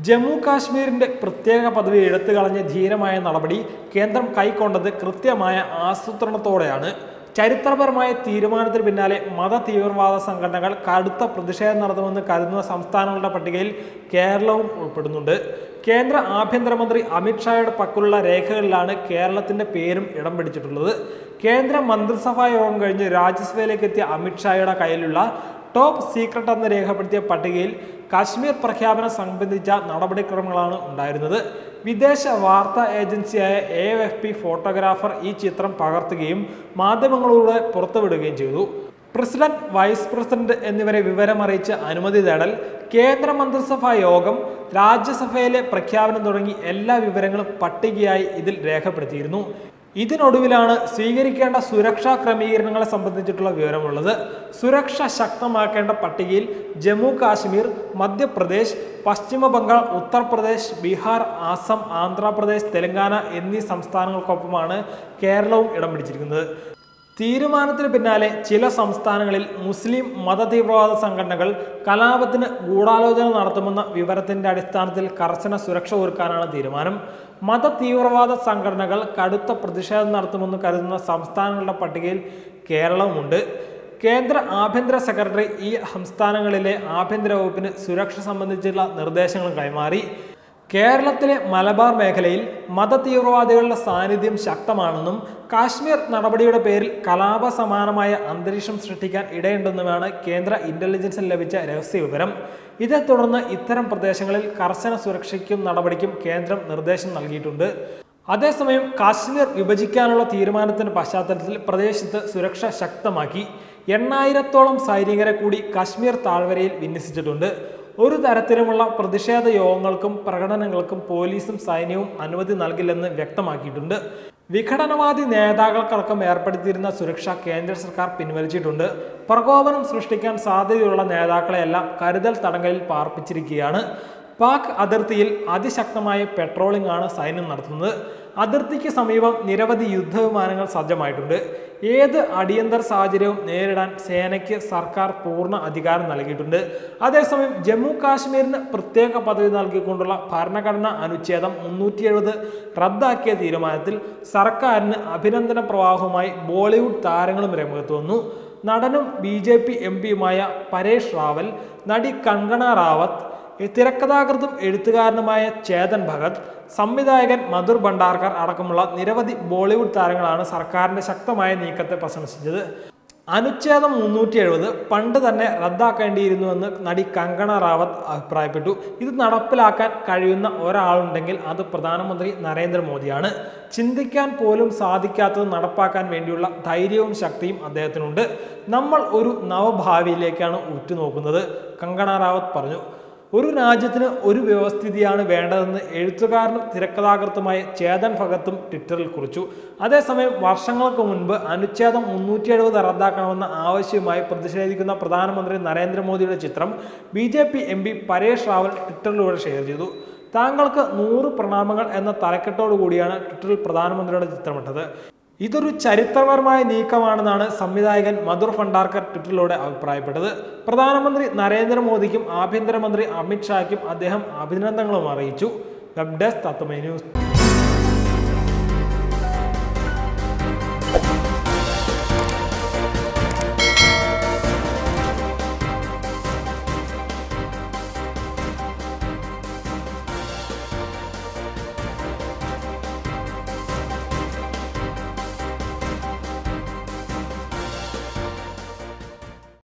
ജമ്മു കാശ്മീരിന്റെ പ്രത്യേക പദവി എടുത്തു കളഞ്ഞ ധീരമായ നടപടി കേന്ദ്രം കൈക്കൊണ്ടത് കൃത്യമായ ആസൂത്രണത്തോടെയാണ് ചരിത്രപരമായ തീരുമാനത്തിന് പിന്നാലെ മത തീവ്രവാദ സംഘടനകൾ കടുത്ത പ്രതിഷേധം നടത്തുമെന്ന് കരുതുന്ന സംസ്ഥാനങ്ങളുടെ പട്ടികയിൽ കേരളവും ഉൾപ്പെടുന്നുണ്ട് കേന്ദ്ര ആഭ്യന്തരമന്ത്രി അമിത്ഷായുടെ പക്കലുള്ള രേഖകളിലാണ് കേരളത്തിന്റെ പേരും ഇടം പിടിച്ചിട്ടുള്ളത് കേന്ദ്ര മന്ത്രിസഭാ യോഗം കഴിഞ്ഞ് രാജ്യസഭയിലേക്ക് എത്തിയ അമിത്ഷായുടെ കയ്യിലുള്ള ടോപ്പ് സീക്രട്ട് എന്ന് രേഖപ്പെടുത്തിയ പട്ടികയിൽ കാശ്മീർ പ്രഖ്യാപനം സംബന്ധിച്ച നടപടിക്രമങ്ങളാണ് ഉണ്ടായിരുന്നത് വിദേശ വാർത്താ ഏജൻസിയായ എ എഫ് പി ഫോട്ടോഗ്രാഫർ ഈ ചിത്രം പകർത്തുകയും മാധ്യമങ്ങളിലൂടെ പുറത്തുവിടുകയും ചെയ്തു പ്രസിഡന്റ് വൈസ് പ്രസിഡന്റ് എന്നിവരെ വിവരമറിയിച്ച് അനുമതി തേടൽ കേന്ദ്ര മന്ത്രിസഭാ യോഗം രാജ്യസഭയിലെ പ്രഖ്യാപനം തുടങ്ങി എല്ലാ വിവരങ്ങളും പട്ടികയായി ഇതിൽ രേഖപ്പെടുത്തിയിരുന്നു ഇതിനൊടുവിലാണ് സ്വീകരിക്കേണ്ട സുരക്ഷാ ക്രമീകരണങ്ങളെ സംബന്ധിച്ചിട്ടുള്ള വിവരമുള്ളത് സുരക്ഷ ശക്തമാക്കേണ്ട പട്ടികയിൽ ജമ്മു കാശ്മീർ മധ്യപ്രദേശ് പശ്ചിമ ബംഗാൾ ഉത്തർപ്രദേശ് ബീഹാർ ആസം ആന്ധ്രാപ്രദേശ് തെലങ്കാന എന്നീ സംസ്ഥാനങ്ങൾക്കൊപ്പമാണ് കേരളവും ഇടം പിടിച്ചിരിക്കുന്നത് തീരുമാനത്തിന് പിന്നാലെ ചില സംസ്ഥാനങ്ങളിൽ മുസ്ലിം മതതീവ്രവാദ സംഘടനകൾ കലാപത്തിന് ഗൂഢാലോചന നടത്തുമെന്ന വിവരത്തിന്റെ അടിസ്ഥാനത്തിൽ കർശന സുരക്ഷ ഒരുക്കാനാണ് തീരുമാനം മത തീവ്രവാദ സംഘടനകൾ കടുത്ത പ്രതിഷേധം നടത്തുമെന്ന് കരുതുന്ന സംസ്ഥാനങ്ങളുടെ പട്ടികയിൽ കേരളവുമുണ്ട് കേന്ദ്ര ആഭ്യന്തര സെക്രട്ടറി ഈ സംസ്ഥാനങ്ങളിലെ ആഭ്യന്തര വകുപ്പിന് സുരക്ഷ സംബന്ധിച്ചുള്ള നിർദ്ദേശങ്ങൾ കൈമാറി കേരളത്തിലെ മലബാർ മേഖലയിൽ മത തീവ്രവാദികളുടെ സാന്നിധ്യം ശക്തമാണെന്നും കാശ്മീർ നടപടിയുടെ പേരിൽ കലാപ സമാനമായ അന്തരീക്ഷം സൃഷ്ടിക്കാൻ ഇടയുണ്ടെന്നുമാണ് കേന്ദ്ര ഇന്റലിജൻസിന് ലഭിച്ച രഹസ്യ വിവരം ഇതേ തുടർന്ന് ഇത്തരം പ്രദേശങ്ങളിൽ കർശന സുരക്ഷയ്ക്കും നടപടിക്കും കേന്ദ്രം നിർദ്ദേശം നൽകിയിട്ടുണ്ട് അതേസമയം കാശ്മീർ വിഭജിക്കാനുള്ള തീരുമാനത്തിന്റെ പശ്ചാത്തലത്തിൽ പ്രദേശത്ത് സുരക്ഷ ശക്തമാക്കി എണ്ണായിരത്തോളം സൈനികരെ കൂടി കാശ്മീർ താഴ്വരയിൽ വിന്യസിച്ചിട്ടുണ്ട് ഒരു തരത്തിലുമുള്ള പ്രതിഷേധ യോഗങ്ങൾക്കും പ്രകടനങ്ങൾക്കും പോലീസും സൈന്യവും അനുമതി നൽകില്ലെന്ന് വ്യക്തമാക്കിയിട്ടുണ്ട് വിഘടനവാദി നേതാക്കൾക്കടക്കം ഏർപ്പെടുത്തിയിരുന്ന സുരക്ഷ കേന്ദ്ര സർക്കാർ പിൻവലിച്ചിട്ടുണ്ട് പ്രകോപനം സൃഷ്ടിക്കാൻ സാധ്യതയുള്ള നേതാക്കളെയെല്ലാം കരുതൽ തടങ്കലിൽ പാർപ്പിച്ചിരിക്കുകയാണ് പാക് അതിർത്തിയിൽ അതിശക്തമായ പെട്രോളിംഗ് ആണ് സൈന്യം നടത്തുന്നത് അതിർത്തിക്ക് സമീപം നിരവധി യുദ്ധവിമാനങ്ങൾ സജ്ജമായിട്ടുണ്ട് ഏത് അടിയന്തര സാഹചര്യവും നേരിടാൻ സേനയ്ക്ക് സർക്കാർ പൂർണ്ണ അധികാരം നൽകിയിട്ടുണ്ട് അതേസമയം ജമ്മു കാശ്മീരിന് പ്രത്യേക പദവി നൽകിക്കൊണ്ടുള്ള ഭരണഘടനാ അനുച്ഛേദം മുന്നൂറ്റി എഴുപത് റദ്ദാക്കിയ തീരുമാനത്തിൽ സർക്കാരിന് അഭിനന്ദന പ്രവാഹവുമായി ബോളിവുഡ് താരങ്ങളും രംഗത്ത് വന്നു നടനും ബി ജെ പി എം പിയുമായ പരേഷ് റാവൽ നടി കങ്കണ റാവത്ത് തിരക്കഥാകൃത്തും എഴുത്തുകാരനുമായ ചേതൻ ഭഗത് സംവിധായകൻ മധുർ ഭണ്ഡാർക്കർ അടക്കമുള്ള നിരവധി ബോളിവുഡ് താരങ്ങളാണ് സർക്കാരിന്റെ ശക്തമായ നീക്കത്തെ പ്രശംസിച്ചത് അനുച്ഛേദം മുന്നൂറ്റി എഴുപത് പണ്ട് തന്നെ റദ്ദാക്കേണ്ടിയിരുന്നുവെന്ന് നടി കങ്കണ റാവത്ത് അഭിപ്രായപ്പെട്ടു ഇത് നടപ്പിലാക്കാൻ കഴിയുന്ന ഒരാളുണ്ടെങ്കിൽ അത് പ്രധാനമന്ത്രി നരേന്ദ്രമോദിയാണ് ചിന്തിക്കാൻ പോലും സാധിക്കാത്തത് നടപ്പാക്കാൻ വേണ്ടിയുള്ള ധൈര്യവും ശക്തിയും അദ്ദേഹത്തിനുണ്ട് നമ്മൾ ഒരു നവഭാവിയിലേക്കാണ് ഉറ്റുനോക്കുന്നത് കങ്കണ റാവത്ത് പറഞ്ഞു ഒരു രാജ്യത്തിന് ഒരു വ്യവസ്ഥിതിയാണ് വേണ്ടതെന്ന് എഴുത്തുകാരനും തിരക്കഥാകൃത്തുമായ ചേതൻ ഭഗത്തും ട്വിറ്ററിൽ കുറിച്ചു അതേസമയം വർഷങ്ങൾക്ക് മുൻപ് അനുച്ഛേദം മുന്നൂറ്റി എഴുപത് റദ്ദാക്കണമെന്ന ആവശ്യവുമായി പ്രതിഷേധിക്കുന്ന പ്രധാനമന്ത്രി നരേന്ദ്രമോദിയുടെ ചിത്രം B J P M P Paresh Rawal ട്വിറ്ററിലൂടെ ഷെയർ ചെയ്തു താങ്കൾക്ക് നൂറ് പ്രണാമങ്ങൾ എന്ന തലക്കെട്ടോടു കൂടിയാണ് ട്വിറ്ററിൽ പ്രധാനമന്ത്രിയുടെ ചിത്രമിട്ടത് ഇതൊരു ചരിത്രപരമായ നീക്കമാണെന്നാണ് സംവിധായകൻ മധുർ ഭണ്ഡാർക്കർ ട്വിറ്ററിലൂടെ അഭിപ്രായപ്പെട്ടത് പ്രധാനമന്ത്രി നരേന്ദ്രമോദിക്കും ആഭ്യന്തരമന്ത്രി അമിത്ഷായ്ക്കും അദ്ദേഹം അഭിനന്ദനങ്ങളും അറിയിച്ചു വെബ് ഡെസ്ക് തത്വമേ ന്യൂസ്